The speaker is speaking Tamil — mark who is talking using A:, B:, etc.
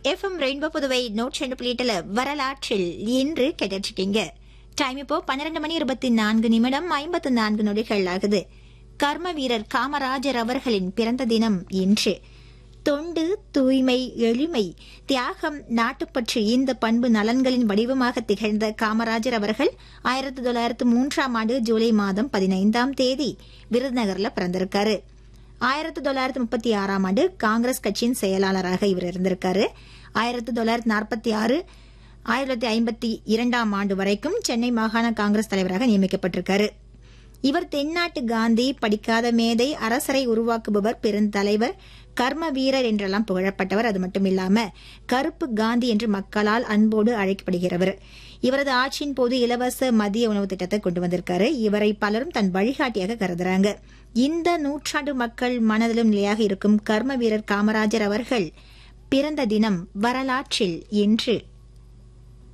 A: எஃப்எம் ரெயின்போ புதுவை நூற்றி ரெண்டு புள்ளிட்டுல வரலாற்றில் இன்று கேட்டிருக்கீங்க டைம் இப்போ பன்னிரண்டு மணி இருபத்தி நான்கு நிமிடம் ஐம்பத்து நான்கு நொடிகள் ஆகுது கர்ம வீரர் காமராஜர் அவர்களின் பிறந்த தினம் இன்று தொண்டு தூய்மை எளிமை தியாகம் நாட்டுப்பற்று இந்த பண்பு நலன்களின் வடிவமாக திகழ்ந்த காமராஜர் அவர்கள் ஆயிரத்தி தொள்ளாயிரத்து மூன்றாம் ஆண்டு ஜூலை மாதம் பதினைந்தாம் தேதி விருதுநகர்ல பிறந்திருக்காரு ஆயிரத்தி தொள்ளாயிரத்தி முப்பத்தி ஆறாம் ஆண்டு காங்கிரஸ் கட்சியின் செயலாளராக இவர் இருந்திருக்காரு ஆயிரத்தி தொள்ளாயிரத்தி நாற்பத்தி ஆறு ஆயிரத்தி தொள்ளாயிரத்தி ஐம்பத்தி இரண்டாம் ஆண்டு வரைக்கும் சென்னை மாகாண காங்கிரஸ் தலைவராக நியமிக்கப்பட்டிருக்காரு இவர் தென்னாட்டு காந்தி படிக்காத மேதை அரசரை உருவாக்குபவர் பெருந்தலைவர் கர்ம வீரர் என்றெல்லாம் புகழப்பட்டவர் அது மட்டும் இல்லாம கருப்பு காந்தி என்று மக்களால் அன்போடு அழைக்கப்படுகிறவர் இவரது ஆட்சியின் போது இலவச மதிய உணவு திட்டத்தை கொண்டு வந்திருக்காரு இவரை பலரும் தன் வழிகாட்டியாக கருதுறாங்க இந்த நூற்றாண்டு மக்கள் மனதிலும் நிலையாக இருக்கும் கர்ம வீரர் காமராஜர் அவர்கள் பிறந்த தினம் வரலாற்றில் இன்று